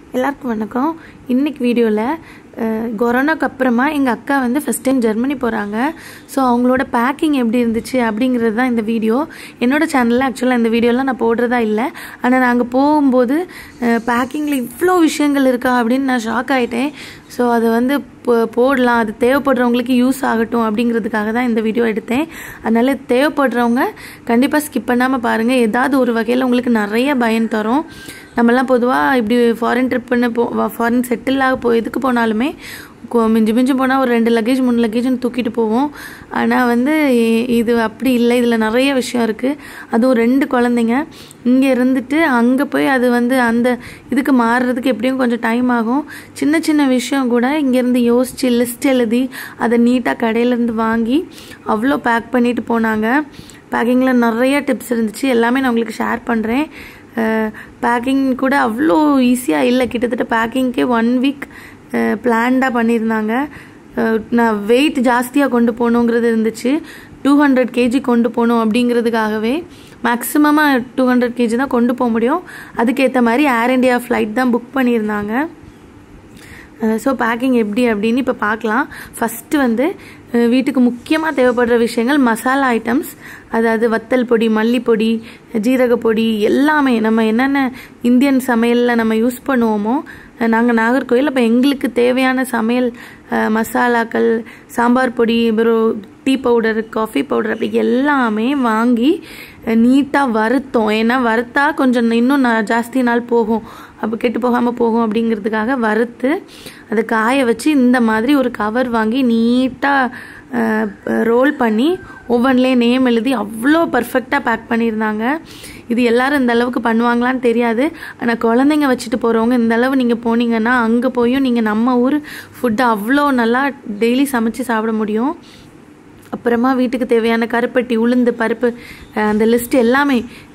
எல்லாருக்கும் வணக்கம் இன்னைக்கு வீடியோவில் கொரோனாக்கு அப்புறமா எங்கள் அக்கா வந்து ஃபஸ்ட் டைம் ஜெர்மனி போகிறாங்க ஸோ அவங்களோட பேக்கிங் எப்படி இருந்துச்சு அப்படிங்கிறது தான் இந்த வீடியோ என்னோட சேனலில் ஆக்சுவலாக இந்த வீடியோலாம் நான் போடுறதா இல்லை ஆனால் நாங்கள் போகும்போது பேக்கிங்கில் இவ்வளோ விஷயங்கள் இருக்கா அப்படின்னு நான் ஷாக் ஆகிட்டேன் ஸோ அதை வந்து போ- போடலாம் அது தேவைப்படுறவங்களுக்கு யூஸ் ஆகட்டும் அப்படிங்கிறதுக்காக தான் இந்த வீடியோ எடுத்தேன் அதனால் தேவைப்படுறவங்க கண்டிப்பாக ஸ்கிப் பண்ணாமல் பாருங்கள் ஏதாவது ஒரு வகையில் உங்களுக்கு நிறைய பயன் தரும் நம்மலாம் பொதுவாக இப்படி ஃபாரின் ட்ரிப் பண்ண போ ஃபாரின் செட்டில் ஆக போ எதுக்கு போனாலுமே கொ- மிஞ்சி மிஞ்சி போனால் ஒரு ரெண்டு லக்கேஜ் மூணு லக்கேஜ்னு தூக்கிட்டு போவோம் ஆனால் வந்து இ- இது அப்படி இல்லை இதில் நிறைய விஷயம் இருக்குது அதுவும் ரெண்டு குழந்தைங்க இங்கே இருந்துட்டு அங்கே போய் அது வந்து அந்த இதுக்கு மாறுறதுக்கு எப்படியும் கொஞ்சம் டைம் ஆகும் சின்ன சின்ன விஷயம் கூட இங்கேருந்து யோசித்து லிஸ்ட் எழுதி அதை நீட்டாக கடையிலேருந்து வாங்கி அவ்வளோ பேக் பண்ணிட்டு போனாங்க பேக்கிங்கில் நிறைய டிப்ஸ் இருந்துச்சு எல்லாமே நான் உங்களுக்கு ஷேர் பண்ணுறேன் பேக்கிங் கூட அவ்வளோ ஈஸியாக இல்லை கிட்டத்தட்ட பேக்கிங்க்கே ஒன் வீக் பிளான்டாக பண்ணியிருந்தாங்க அஹ் நான் வெயிட் ஜாஸ்தியாக கொண்டு போகணுங்கிறது இருந்துச்சு டூ ஹண்ட்ரட் கேஜி கொண்டு போகணும் அப்படிங்கிறதுக்காகவே மேக்ஸிமமாக டூ ஹண்ட்ரட் கேஜி தான் கொண்டு போக முடியும் அதுக்கேற்ற மாதிரி ஏர் இண்டியா ஃப்ளைட் தான் புக் பண்ணியிருந்தாங்க ஸோ பேக்கிங் எப்படி அப்படின்னு இப்போ பார்க்கலாம் ஃபஸ்ட்டு வந்து அஹ் வீட்டுக்கு முக்கியமாக தேவைப்படுற விஷயங்கள் மசாலா ஐட்டம்ஸ் அதாவது வத்தல் பொடி மல்லிப்பொடி ஜீரக பொடி எல்லாமே நம்ம என்னென்ன இந்தியன் சமையலில் நம்ம யூஸ் பண்ணுவோமோ நாங்கள் நாகர்கோயில் அப்போ எங்களுக்கு தேவையான சமையல் அஹ், மசாலாக்கள் சாம்பார் பொடி அப்புறம் டீ பவுடர் காஃபி பவுடர் அப்படி எல்லாமே வாங்கி நீட்டாக வறுத்தோம் ஏன்னா வறுத்தா கொஞ்சம் இன்னும் நா- ஜாஸ்தி நாள் போகும் அப்போ கெட்டு போகாமல் போகும் அப்படிங்கிறதுக்காக வறுத்து அதை காய வச்சு இந்த மாதிரி ஒரு கவர் வாங்கி நீட்டாக ரோல் பண்ணி ஓவன்லேயே நேம் எழுதி அவ்வளோ பர்ஃபெக்டாக பேக் பண்ணியிருந்தாங்க இது எல்லாரும் இந்த அளவுக்கு பண்ணுவாங்களான்னு தெரியாது ஆனால் குழந்தைங்க வச்சுட்டு போகிறவங்க இந்த அளவு நீங்கள் போனீங்கன்னா அங்கே போயும் நீங்கள் நம்ம ஊர் ஃபுட்டை அவ்வளோ நல்லா டெய்லி சமைச்சு சாப்பிட முடியும் அப்புறமா வீட்டுக்கு தேவையான கருப்பட்டி உளுந்து பருப்பு அஹ் அந்த லிஸ்ட் எல்லாமே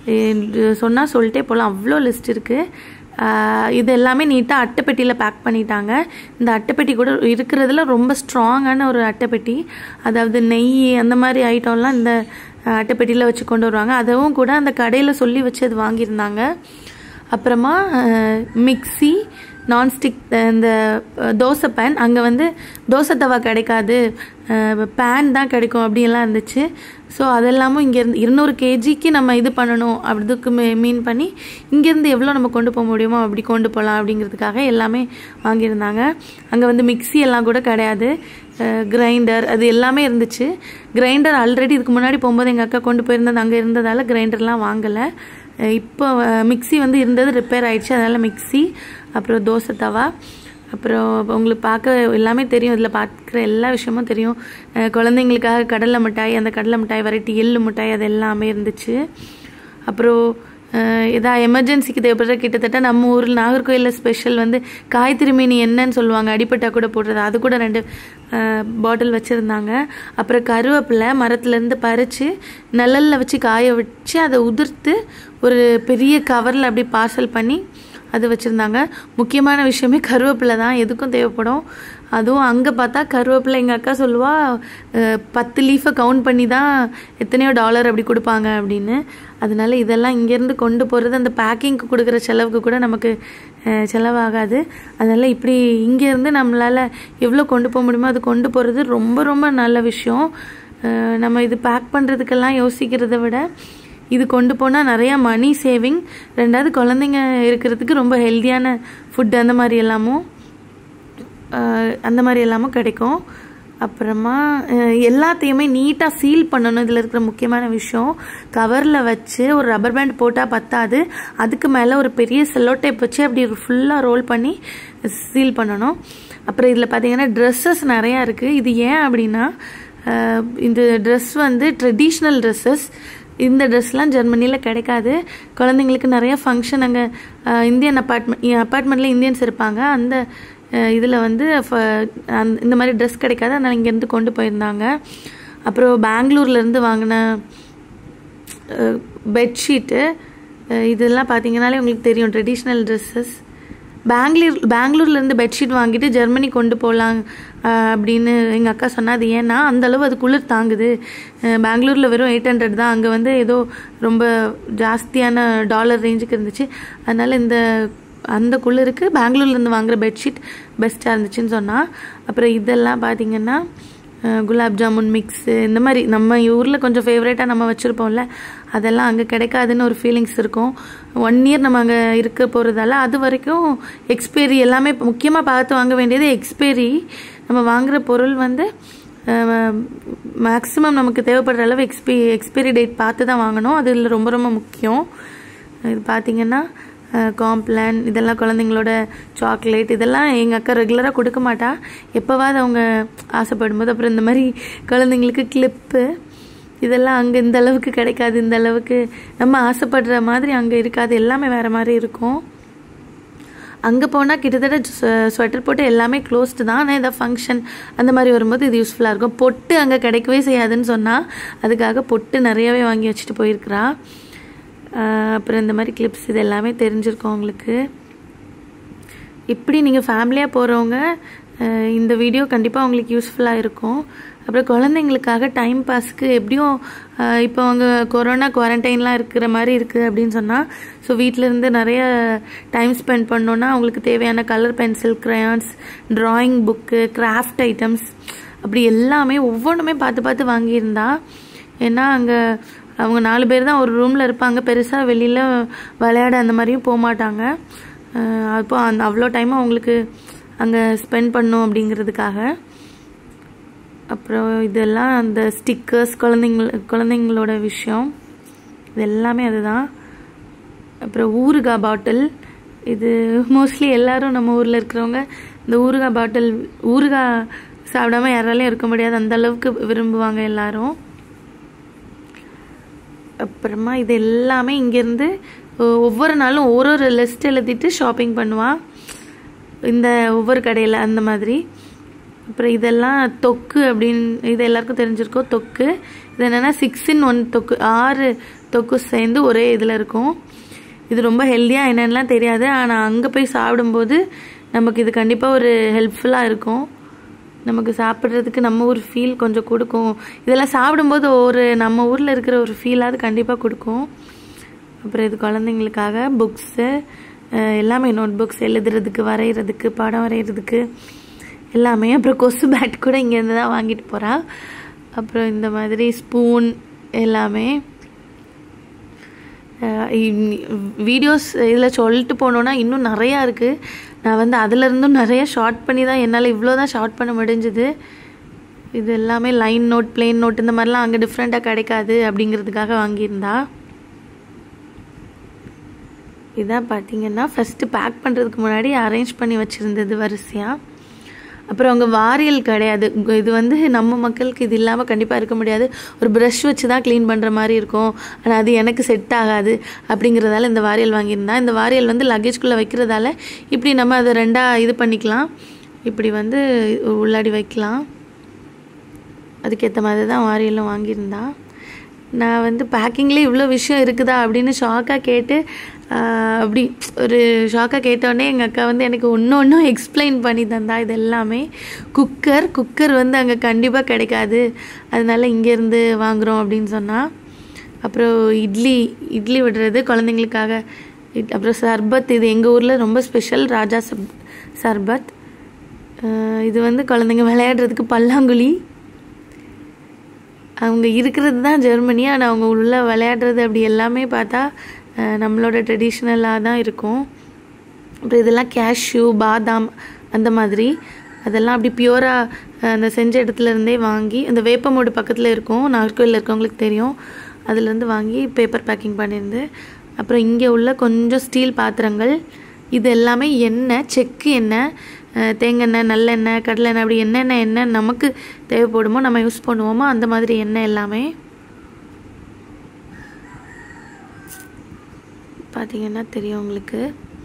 சொன்னால் சொல்லிட்டே போகலாம் அவ்வளோ லிஸ்ட் இருக்குது இது எல்லாமே நீட்டாக அட்டைப்பெட்டியில் பேக் பண்ணிட்டாங்க இந்த அட்டைப்பெட்டி கூட இருக்கிறதுல ரொம்ப ஸ்ட்ராங்கான ஒரு அட்டைப்பெட்டி அதாவது நெய் அந்த மாதிரி ஐட்டம்லாம் இந்த அஹ், அட்டைப்பெட்டியில் வச்சு கொண்டு வருவாங்க அதுவும் கூட அந்த கடையில் சொல்லி வச்சு அது வாங்கியிருந்தாங்க அப்புறமா மிக்ஸி நான்ஸ்டிக் இந்த அஹ், தோசை பேன் அங்கே வந்து தோசை தவா கிடைக்காது பேன் தான் கிடைக்கும் அப்படியெல்லாம் இருந்துச்சு ஸோ அதெல்லாமும் இங்கேருந்து இருநூறு கேஜிக்கு நம்ம இது பண்ணணும் அப்படிதுக்கு மீன் பண்ணி இங்கேருந்து எவ்வளோ நம்ம கொண்டு போக முடியுமோ அப்படி கொண்டு போகலாம் அப்படிங்கிறதுக்காக எல்லாமே வாங்கியிருந்தாங்க அங்கே வந்து மிக்ஸி எல்லாம் கூட கிடையாது கிரைண்டர் அது எல்லாமே இருந்துச்சு கிரைண்டர் ஆல்ரெடி இதுக்கு முன்னாடி போகும்போது எங்கள் அக்கா கொண்டு போயிருந்தது அங்கே இருந்ததால் கிரைண்டர்லாம் வாங்கலை அஹ் இப்போ மிக்ஸி வந்து இருந்தது ரிப்பேர் ஆயிடுச்சு அதனால் மிக்ஸி அப்புறம் தோசை தவா அப்புறம் உங்களுக்கு பார்க்க எல்லாமே தெரியும் இதில் பார்க்குற எல்லா விஷயமும் தெரியும் அஹ் குழந்தைங்களுக்காக கடலை மிட்டாய் அந்த கடலை மிட்டாய் வெரைட்டி எள்ளு மிட்டாய் அது எல்லாமே இருந்துச்சு அப்புறம் அஹ் இதா எமர்ஜென்சிக்கு தேவைப்படுற கிட்டத்தட்ட நம்ம ஊரில் நாகர்கோயிலில் ஸ்பெஷல் வந்து காய் திருமீனி என்னன்னு சொல்லுவாங்க அடிப்பட்டா கூட போடுறது அது கூட ரெண்டு பாட்டில் வச்சுருந்தாங்க அப்புறம் கருவேப்பிலை மரத்துலேருந்து பறித்து நிழல்ல வச்சு காய வச்சு அதை உதிர்த்து ஒரு பெரிய கவரில் அப்படி பார்சல் பண்ணி அது வச்சுருந்தாங்க முக்கியமான விஷயமே கருவேப்பிலை தான் எதுக்கும் தேவைப்படும் அதுவும் அங்கே பார்த்தா கருவேப்பிலை எங்கள் அக்கா சொல்லுவா அஹ், பத்து லீஃபை கவுண்ட் பண்ணி தான் எத்தனையோ டாலர் அப்படி கொடுப்பாங்க அப்படின்னு அதனால இதெல்லாம் இங்கேருந்து கொண்டு போகிறது அந்த பேக்கிங்க்கு கொடுக்குற செலவுக்கு கூட நமக்கு அஹ், செலவாகாது அதனால் இப்படி இங்கேருந்து நம்மளால் எவ்வளோ கொண்டு போக முடியுமோ அது கொண்டு போகிறது ரொம்ப ரொம்ப நல்ல விஷயம் அஹ், நம்ம இது பேக் பண்ணுறதுக்கெல்லாம் யோசிக்கிறத விட இது கொண்டு போனால் நிறையா மணி சேவிங் ரெண்டாவது குழந்தைங்க இருக்கிறதுக்கு ரொம்ப ஹெல்த்தியான ஃபுட் அந்த மாதிரி எல்லாமும் அஹ், அந்த மாதிரி எல்லாமும் கிடைக்கும் அப்புறமா அஹ், எல்லாத்தையுமே நீட்டாக சீல் பண்ணணும் இதில் இருக்கிற முக்கியமான விஷயம் கவரில் வச்சு ஒரு ரப்பர் பேண்ட் போட்டால் பத்தாது அதுக்கு மேலே ஒரு பெரிய செல்லோ டேப் வச்சு அப்படி ஃபுல்லாக ரோல் பண்ணி சீல் பண்ணணும் அப்புறம் இதில் பார்த்தீங்கன்னா ட்ரெஸ்ஸஸ் நிறையா இருக்குது இது ஏன் அப்படின்னா அஹ், இந்த ட்ரெஸ் வந்து ட்ரெடிஷ்னல் ட்ரெஸ்ஸஸ் இந்த ட்ரெஸ்லாம் ஜெர்மனியில் கிடைக்காது குழந்தைங்களுக்கு நிறைய ஃபங்க்ஷன் அங்கே இந்தியன் அப்பார்ட்மெண்ட் அப்பார்ட்மெண்ட்டில் இந்தியன்ஸ் இருப்பாங்க அந்த இதில் வந்து ஃப- அந்த- இந்த மாதிரி ட்ரெஸ் கிடைக்காது அதனால் இங்கேருந்து கொண்டு போயிருந்தாங்க அப்புறம் பெங்களூர்லேருந்து வாங்கின பெட்ஷீட்டு இதெல்லாம் பார்த்தீங்கனாலே உங்களுக்கு தெரியும் ட்ரெடிஷ்னல் ட்ரெஸ்ஸஸ் பெங்களூர் பெங்களூர்லேருந்து பெட்ஷீட் வாங்கிட்டு ஜெர்மனி கொண்டு போகலாம் அப்படின்னு எங்கள் அக்கா சொன்னா அது ஏன்னா அந்த அளவு அது குளிர் தாங்குது அஹ் பெங்களூரில் வெறும் எயிட் ஹண்ட்ரட் தான் அங்கே வந்து ஏதோ ரொம்ப ஜாஸ்தியான டாலர் ரேஞ்சுக்கு இருந்துச்சு அதனால் இந்த அந்த குளிருக்கு பெங்களூர்லேருந்து வாங்குற பெட்ஷீட் பெஸ்ட்டாக இருந்துச்சுன்னு சொன்னால் அப்புறம் இதெல்லாம் பார்த்தீங்கன்னா அஹ், குலாப் ஜாமுன் மிக்ஸு இந்த மாதிரி நம்ம ஊரில் கொஞ்சம் ஃபேவரேட்டாக நம்ம வச்சுருப்போம்ல அதெல்லாம் அங்கே கிடைக்காதுன்னு ஒரு ஃபீலிங்ஸ் இருக்கும் ஒன் இயர் நம்ம அங்கே இருக்க போகிறதால அது வரைக்கும் எக்ஸ்பைரி எல்லாமே முக்கியமாக பார்த்து வாங்க வேண்டியது எக்ஸ்பைரி நம்ம வாங்குற பொருள் வந்து மேக்ஸிமம் நமக்கு தேவைப்படுற அளவு எக்ஸ்பி எக்ஸ்பைரி டேட் பார்த்து தான் வாங்கணும் அது இதில் ரொம்ப ரொம்ப முக்கியம் இது பார்த்தீங்கன்னா காம்ப்ளான் இதெல்லாம் குழந்தைங்களோட சாக்லேட் இதெல்லாம் எங்கள் அக்கா ரெகுலராக கொடுக்க மாட்டா எப்போவாது அவங்க ஆசைப்படும் போது அப்புறம் இந்த மாதிரி குழந்தைங்களுக்கு கிளிப்பு இதெல்லாம் அங்கே இந்த அளவுக்கு கிடைக்காது இந்த அளவுக்கு நம்ம ஆசைப்படுற மாதிரி அங்கே இருக்காது எல்லாமே வேறு மாதிரி இருக்கும் அங்கே போனால் கிட்டத்தட்ட ஸ்வெட்டர் போட்டு எல்லாமே க்ளோஸ்டு தான் ஆனால் ஏதாவது ஃபங்க்ஷன் அந்த மாதிரி வரும்போது இது யூஸ்ஃபுல்லாக இருக்கும் பொட்டு அங்கே கிடைக்கவே செய்யாதுன்னு சொன்னால் அதுக்காக பொட்டு நிறையவே வாங்கி வச்சுட்டு போயிருக்கிறா ஆஹ் அப்புறம் இந்த மாதிரி கிளிப்ஸ் இது எல்லாமே தெரிஞ்சிருக்கும் உங்களுக்கு இப்படி நீங்கள் ஃபேமிலியாக போகிறவங்க இந்த வீடியோ கண்டிப்பாக உங்களுக்கு யூஸ்ஃபுல்லாக இருக்கும் அப்புறம் குழந்தைங்களுக்காக டைம் பாஸ்க்கு எப்படியும் அஹ், இப்போ அவங்க கொரோனா குவாரண்டைன்லாம் இருக்கிற மாதிரி இருக்குது அப்படின்னு சொன்னால் ஸோ இருந்து நிறைய டைம் ஸ்பெண்ட் பண்ணோன்னா அவங்களுக்கு தேவையான colour pencil crayons drawing book craft items அப்படி எல்லாமே ஒவ்வொன்றுமே பார்த்து பார்த்து வாங்கியிருந்தா ஏன்னா அங்கே அவங்க நாலு பேர் தான் ஒரு ரூமில் இருப்பாங்க பெருசாக வெளியில் விளையாட அந்த மாதிரியும் போக மாட்டாங்க அஹ் அப்போ அந்த அவ்வளோ டைம் அவங்களுக்கு அங்கே ஸ்பெண்ட் பண்ணும் அப்படிங்கிறதுக்காக அப்புறம் இதெல்லாம் அந்த ஸ்டிக்கர்ஸ் குழந்தைங்கள குழந்தைங்களோட விஷயம் இது எல்லாமே அதுதான் அப்புறம் ஊறுகாய் பாட்டில் இது மோஸ்ட்லி எல்லாரும் நம்ம ஊரில் இருக்கிறவங்க இந்த ஊறுகாய் பாட்டில் ஊறுகாய் சாப்பிடாம யாராலையும் இருக்க முடியாது அந்த அளவுக்கு விரும்புவாங்க எல்லாரும் அப்புறமா இது எல்லாமே இங்கேருந்து ஒவ்வொரு நாளும் ஒரு ஒரு லிஸ்ட் எழுதிட்டு ஷாப்பிங் பண்ணுவான் இந்த ஒவ்வொரு கடையில் அந்த மாதிரி அப்புறம் இதெல்லாம் தொக்கு அப்படின்னு இது எல்லாருக்கும் தெரிஞ்சிருக்கோம் தொக்கு இது என்னென்னா சிக்ஸ் இன் ஒன் தொக்கு ஆறு தொக்கு சேர்ந்து ஒரே இதில் இருக்கும் இது ரொம்ப ஹெல்த்தியாக என்னென்னலாம் தெரியாது ஆனால் அங்கே போய் சாப்பிடும்போது நமக்கு இது கண்டிப்பாக ஒரு ஹெல்ப்ஃபுல்லாக இருக்கும் நமக்கு சாப்பிட்றதுக்கு நம்ம ஊர் ஃபீல் கொஞ்சம் கொடுக்கும் இதெல்லாம் சாப்பிடும்போது ஒரு நம்ம ஊரில் இருக்கிற ஒரு ஃபீலாவது கண்டிப்பாக கொடுக்கும் அப்புறம் இது குழந்தைங்களுக்காக புக்ஸு எல்லாமே நோட் புக்ஸ் எழுதுறதுக்கு வரைகிறதுக்கு படம் வரைகிறதுக்கு எல்லாமே அப்புறம் கொசு பேட் கூட இங்கேருந்து தான் வாங்கிட்டு போகிறா அப்புறம் இந்த மாதிரி ஸ்பூன் எல்லாமே வீடியோஸ் இதில் சொல்லிட்டு போனோன்னா இன்னும் நிறையா இருக்குது நான் வந்து அதுலேருந்தும் நிறைய ஷார்ட் பண்ணி தான் என்னால் இவ்வளோ தான் ஷார்ட் பண்ண முடிஞ்சுது இது எல்லாமே லைன் நோட் பிளெயின் நோட் இந்த மாதிரிலாம் அங்கே டிஃப்ரெண்ட்டாக கிடைக்காது அப்படிங்கிறதுக்காக வாங்கியிருந்தா இதான் பார்த்தீங்கன்னா ஃபஸ்ட்டு பேக் பண்ணுறதுக்கு முன்னாடி அரேஞ்ச் பண்ணி வச்சுருந்தது வரிசையாக அப்புறம் அவங்க வாரியல் கிடையாது இது வந்து நம்ம மக்களுக்கு இது இல்லாமல் கண்டிப்பாக இருக்க முடியாது ஒரு ப்ரஷ் வச்சு தான் க்ளீன் பண்ணுற மாதிரி இருக்கும் ஆனால் அது எனக்கு செட் ஆகாது அப்படிங்கிறதால இந்த வாரியல் வாங்கியிருந்தேன் இந்த வாரியல் வந்து லக்கேஜ்குள்ளே வைக்கிறதால இப்படி நம்ம அதை ரெண்டாக இது பண்ணிக்கலாம் இப்படி வந்து உள்ளாடி வைக்கலாம் அதுக்கேற்ற மாதிரி தான் வாரியலும் வாங்கியிருந்தா நான் வந்து பேக்கிங்லேயே இவ்வளோ விஷயம் இருக்குதா அப்படின்னு ஷாக்காக கேட்டு அப்படி ஒரு ஷாக்காக கேட்டோடனே எங்கள் அக்கா வந்து எனக்கு ஒன்று ஒன்றும் எக்ஸ்பிளைன் பண்ணி தந்தா இது எல்லாமே குக்கர் குக்கர் வந்து அங்கே கண்டிப்பாக கிடைக்காது அதனால இங்கேருந்து வாங்குகிறோம் அப்படின்னு சொன்னால் அப்புறம் இட்லி இட்லி விடுறது குழந்தைங்களுக்காக அப்புறம் சர்பத் இது எங்கள் ஊரில் ரொம்ப ஸ்பெஷல் ராஜா சப் சர்பத் இது வந்து குழந்தைங்க விளையாடுறதுக்கு பல்லாங்குழி அவங்க இருக்கிறது தான் ஜெர்மனி ஆனால் அவங்க உள்ள விளையாடுறது அப்படி எல்லாமே பார்த்தா நம்மளோட ட்ரெடிஷ்னலாக தான் இருக்கும் அப்புறம் இதெல்லாம் கேஷ்யூ பாதாம் அந்த மாதிரி அதெல்லாம் அப்படி பியூராக அந்த செஞ்ச இடத்துல இருந்தே வாங்கி அந்த வேப்பமோடு பக்கத்தில் இருக்கும் நாகர்கோவிலில் இருக்கவங்களுக்கு தெரியும் அதுலேருந்து வாங்கி பேப்பர் பேக்கிங் பண்ணியிருந்து அப்புறம் இங்கே உள்ள கொஞ்சம் ஸ்டீல் பாத்திரங்கள் இது எல்லாமே எண்ணெய் செக்கு எண்ணெய் தேங்காய் நல்லெண்ணெய் கடலெண்ணெய் அப்படி என்னென்ன எண்ணெய் நமக்கு தேவைப்படுமோ நம்ம யூஸ் பண்ணுவோமோ அந்த மாதிரி எண்ணெய் எல்லாமே பார்த்தீங்கன்னா தெரியும் உங்களுக்கு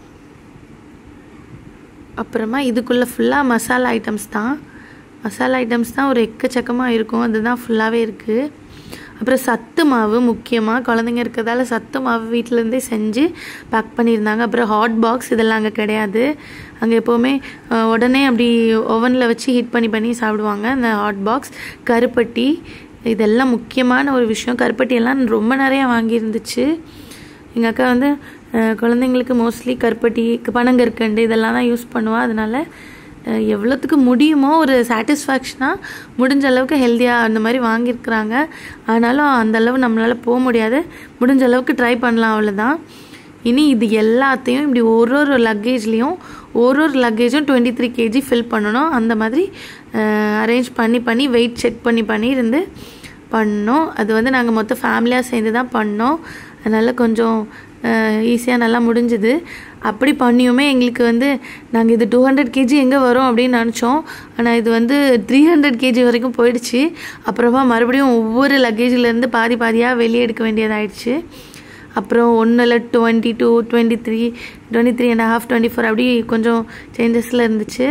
அப்புறமா இதுக்குள்ளே ஃபுல்லாக மசாலா ஐட்டம்ஸ் தான் மசாலா ஐட்டம்ஸ் தான் ஒரு எக்கச்சக்கமாக இருக்கும் அதுதான் ஃபுல்லாகவே இருக்குது அப்புறம் சத்து மாவு முக்கியமாக குழந்தைங்க இருக்கிறதால சத்து மாவு வீட்டிலேருந்தே செஞ்சு பேக் பண்ணியிருந்தாங்க அப்புறம் ஹாட் பாக்ஸ் இதெல்லாம் அங்கே கிடையாது அங்கே எப்போவுமே உடனே அப்படி ஓவனில் வச்சு ஹீட் பண்ணி பண்ணி சாப்பிடுவாங்க அந்த ஹாட் பாக்ஸ் கருப்பட்டி இதெல்லாம் முக்கியமான ஒரு விஷயம் கருப்பட்டி எல்லாம் ரொம்ப நிறையா வாங்கியிருந்துச்சு எங்கள் அக்கா வந்து அஹ் குழந்தைங்களுக்கு மோஸ்ட்லி கருப்பட்டி பனங்கற்கண்டு இதெல்லாம் தான் யூஸ் பண்ணுவோம் அதனால அஹ் எவ்வளோத்துக்கு முடியுமோ ஒரு சாட்டிஸ்ஃபேக்ஷனாக முடிஞ்ச அளவுக்கு ஹெல்த்தியாக அந்த மாதிரி வாங்கியிருக்கிறாங்க ஆனாலும் அந்த அளவு நம்மளால் போக முடியாது முடிஞ்ச அளவுக்கு ட்ரை பண்ணலாம் அவ்வளோதான் இனி இது எல்லாத்தையும் இப்படி ஒரு ஒரு லக்கேஜ்லேயும் ஒரு ஒரு லக்கேஜும் டுவெண்ட்டி த்ரீ கேஜி ஃபில் பண்ணணும் அந்த மாதிரி அரேஞ்ச் பண்ணி பண்ணி வெயிட் செக் பண்ணி பண்ணி இருந்து பண்ணோம் அது வந்து நாங்கள் மொத்தம் ஃபேமிலியாக சேர்ந்து தான் பண்ணோம் அதனால் கொஞ்சம் ஈஸியாக நல்லா முடிஞ்சுது அப்படி பண்ணியுமே எங்களுக்கு வந்து நாங்கள் இது டூ ஹண்ட்ரட் கேஜி எங்கே வரும் அப்படின்னு நினச்சோம் ஆனால் இது வந்து த்ரீ ஹண்ட்ரட் கேஜி வரைக்கும் போயிடுச்சு அப்புறமா மறுபடியும் ஒவ்வொரு லக்கேஜிலேருந்து பாதி பாதியாக வெளியே எடுக்க வேண்டியதாயிடுச்சு அப்புறம் ஒன்றில் twenty two twenty three twenty three and half twenty four அப்படி கொஞ்சம் சேஞ்சஸில் இருந்துச்சு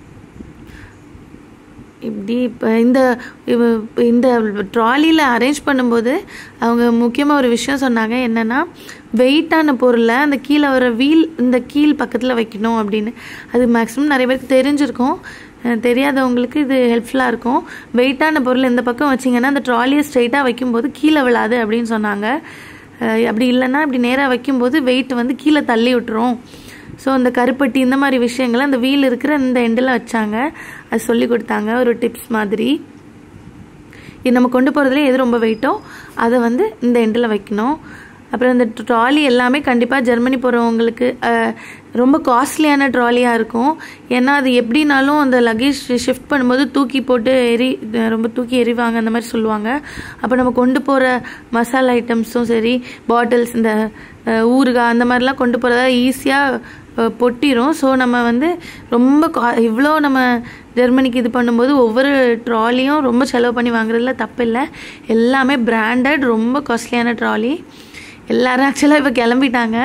இப்படி இப்போ இந்த இவ- இந்த ட்ராலியில் அரேஞ்ச் பண்ணும்போது அவங்க முக்கியமாக ஒரு விஷயம் சொன்னாங்க என்னென்னா வெயிட்டான பொருளை அந்த கீழே வர வீல் இந்த கீழ் பக்கத்தில் வைக்கணும் அப்படின்னு அது மேக்ஸிமம் நிறைய பேருக்கு தெரிஞ்சிருக்கும் அஹ் தெரியாதவங்களுக்கு இது ஹெல்ப்ஃபுல்லாக இருக்கும் வெயிட்டான பொருள் இந்த பக்கம் வச்சிங்கன்னா அந்த ட்ராலியை ஸ்ட்ரைட்டாக வைக்கும்போது கீழே விழாது அப்படின்னு சொன்னாங்க அஹ் அப்படி இல்லைன்னா இப்படி நேராக வைக்கும்போது வெயிட் வந்து கீழே தள்ளி விட்டுரும் ஸோ அந்த கருப்பட்டி இந்த மாதிரி விஷயங்களை அந்த வீல் இருக்கிற இந்த எண்டில் வச்சாங்க அது சொல்லி கொடுத்தாங்க ஒரு டிப்ஸ் மாதிரி இது நம்ம கொண்டு போகிறதுல எது ரொம்ப வெயிட்டோ அதை வந்து இந்த எண்டில் வைக்கணும் அப்புறம் இந்த ட்ராலி எல்லாமே கண்டிப்பாக ஜெர்மனி போகிறவங்களுக்கு ரொம்ப காஸ்ட்லியான ட்ராலியாக இருக்கும் ஏன்னா அது எப்படினாலும் அந்த லக்கேஜ் ஷிஃப்ட் பண்ணும்போது தூக்கி போட்டு எரி ரொம்ப தூக்கி எறிவாங்க அந்த மாதிரி சொல்லுவாங்க அப்போ நம்ம கொண்டு போகிற மசாலா ஐட்டம்ஸும் சரி பாட்டில்ஸ் இந்த அஹ், ஊறுகாய் அந்த மாதிரிலாம் கொண்டு போகிறதா ஈஸியாக பொட்டிரும் ஸோ நம்ம வந்து ரொம்ப கா இவ்வளோ நம்ம ஜெர்மனிக்கு இது பண்ணும்போது ஒவ்வொரு ட்ராலியும் ரொம்ப செலவு பண்ணி வாங்குறதுல தப்பு இல்லை எல்லாமே பிராண்டட் ரொம்ப காஸ்ட்லியான ட்ராலி எல்லாரும் ஆக்சுவலாக இப்போ கிளம்பிட்டாங்க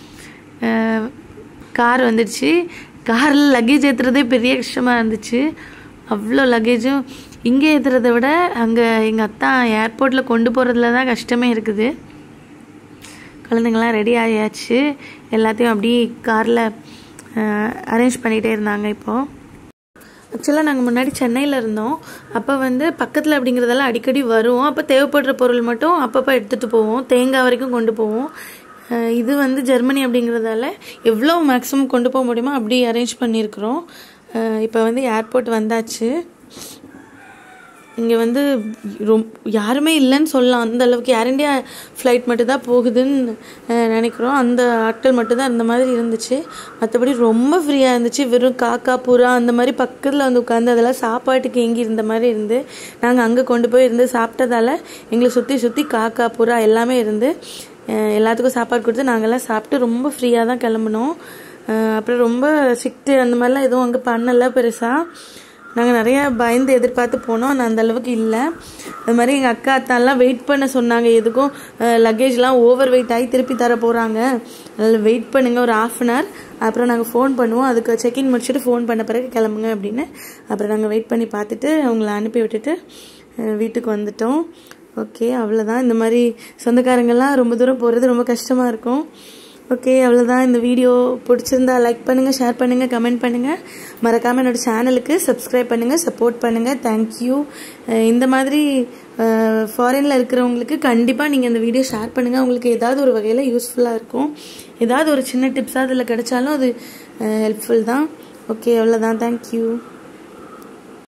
கார் வந்துடுச்சு காரில் லக்கேஜ் ஏற்றுறதே பெரிய கஷ்டமாக இருந்துச்சு அவ்வளோ லக்கேஜும் இங்கே ஏற்றுறத விட அங்கே எங்கள் அத்தா ஏர்போர்ட்டில் கொண்டு போகிறதுல தான் கஷ்டமே இருக்குது குழந்தைங்களாம் ரெடி ஆகியாச்சு எல்லாத்தையும் அப்படி காரில் அரேஞ்ச் பண்ணிகிட்டே இருந்தாங்க இப்போது ஆக்சுவலாக நாங்கள் முன்னாடி சென்னையில் இருந்தோம் அப்போ வந்து பக்கத்தில் அப்படிங்கிறதெல்லாம் அடிக்கடி வருவோம் அப்போ தேவைப்படுற பொருள் மட்டும் அப்பப்போ எடுத்துகிட்டு போவோம் தேங்காய் வரைக்கும் கொண்டு போவோம் அஹ் இது வந்து ஜெர்மனி அப்படிங்கிறதால எவ்வளோ மேக்ஸிமம் கொண்டு போக முடியுமோ அப்படி அரேஞ்ச் பண்ணியிருக்கிறோம் இப்போ வந்து ஏர்போர்ட் வந்தாச்சு இங்கே வந்து ரொம் யாருமே இல்லைன்னு சொல்லலாம் அந்த அளவுக்கு ஏர் இந்தியா ஃப்ளைட் மட்டும் தான் போகுதுன்னு அஹ், நினைக்கிறோம் அந்த ஆட்கள் மட்டும்தான் இந்த மாதிரி இருந்துச்சு மற்றபடி ரொம்ப ஃப்ரீயாக இருந்துச்சு வெறும் காக்கா புறா அந்த மாதிரி பக்கத்தில் வந்து உட்காந்து அதெல்லாம் சாப்பாட்டுக்கு எங்கி இருந்த மாதிரி இருந்து நாங்கள் அங்கே கொண்டு போய் இருந்து சாப்பிட்டதால எங்களை சுற்றி சுற்றி காக்கா புறா எல்லாமே இருந்து அஹ், எல்லாத்துக்கும் சாப்பாடு கொடுத்து நாங்கள்லாம் சாப்பிட்டு ரொம்ப ஃப்ரீயாக தான் கிளம்புனோம் அஹ், அப்புறம் ரொம்ப ஸ்ட்ரிக்ட்டு அந்த மாதிரிலாம் எதுவும் அங்கே பண்ணலை பெருசாக நாங்கள் நிறைய பயந்து எதிர்பார்த்து போனோம் ஆனால் அந்த அளவுக்கு இல்லை அது மாதிரி எங்கள் அக்கா அத்தாலாம் வெயிட் பண்ண சொன்னாங்க எதுக்கும் லக்கேஜ்லாம் ஓவர் வெயிட் ஆகி திருப்பி தர போகிறாங்க அதில் வெயிட் பண்ணுங்க ஒரு ஆஃப் அன் ஹவர் அப்புறம் நாங்கள் ஃபோன் பண்ணுவோம் அதுக்கு செக்இன் முடிச்சுட்டு ஃபோன் பண்ண பிறகு கிளம்புங்க அப்படின்னு அப்புறம் நாங்கள் வெயிட் பண்ணி பார்த்துட்டு அவங்கள அனுப்பி விட்டுட்டு அஹ், வீட்டுக்கு வந்துட்டோம் ஓகே அவ்வளோதான் இந்த மாதிரி சொந்தக்காரங்கெல்லாம் ரொம்ப தூரம் போகிறது ரொம்ப கஷ்டமாக இருக்கும் ஓகே அவ்வளோதான் இந்த வீடியோ பிடிச்சிருந்தா லைக் பண்ணுங்கள் ஷேர் பண்ணுங்கள் கமெண்ட் பண்ணுங்கள் மறக்காமல் என்னோட சேனலுக்கு சப்ஸ்கிரைப் பண்ணுங்கள் சப்போர்ட் பண்ணுங்கள் தேங்க்யூ இந்த மாதிரி ஃபாரினில் இருக்கிறவங்களுக்கு கண்டிப்பாக நீங்கள் இந்த வீடியோ ஷேர் பண்ணுங்கள் உங்களுக்கு ஏதாவது ஒரு வகையில் யூஸ்ஃபுல்லாக இருக்கும் ஏதாவது ஒரு சின்ன டிப்ஸாக அதில் கிடைச்சாலும் அது ஹெல்ப்ஃபுல் தான் ஓகே அவ்வளோதான் தேங்க்யூ